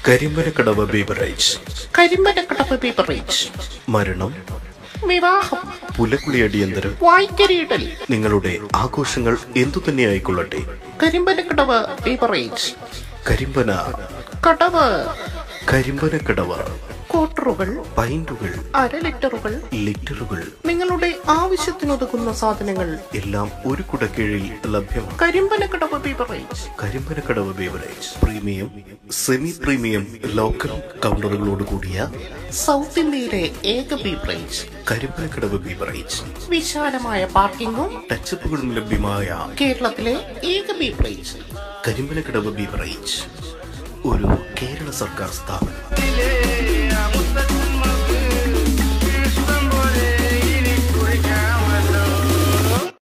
കരിമ്പനക്കടവ് beverage Karimpanakkadavu beverage മരണം വിവാഹം പുലക്കുളി അടിയന്തരം വായ്ക്കരിയിടൽ നിങ്ങളുടെ ആഘോഷങ്ങൾ എന്തു തന്നെ ആയിക്കൊള്ളട്ടെ കരിമ്പനക്കടവ് ബീവറേജ് കരിമ്പന കടവ് കരിമ്പനക്കടവ് ക്വാർട്ടറുകൾ പൈന്റുകൾ അര ലിറ്ററുകൾ ലിറ്ററുകൾ നിങ്ങളുടെ ആവശ്യത്തിനൊതുങ്ങുന്ന സാധനങ്ങൾ എല്ലാം ഒരു കുടക്കീഴിൽ ലഭ്യമാണ് Karimpanakkadavu beverage Karimpanakkadavu beverage premium semi premium local കൗണ്ടറുകളോട് കൂടിയ സൗത്ത് ഇന്ത്യയിലെ ഏക ബീവറേജ് കരിമ്പനക്കടവ് ബീവറേജ് വിശാലമായ പാർക്കിങ്ങും ടച്ചപ്പുകളും ലഭ്യമായ കേരളത്തിലെ ഏക ബീവറേജ് കരിമ്പനക്കടവ് ബീവറേജ് ഒരു കേരള സർക്കാർ സ്ഥാപനം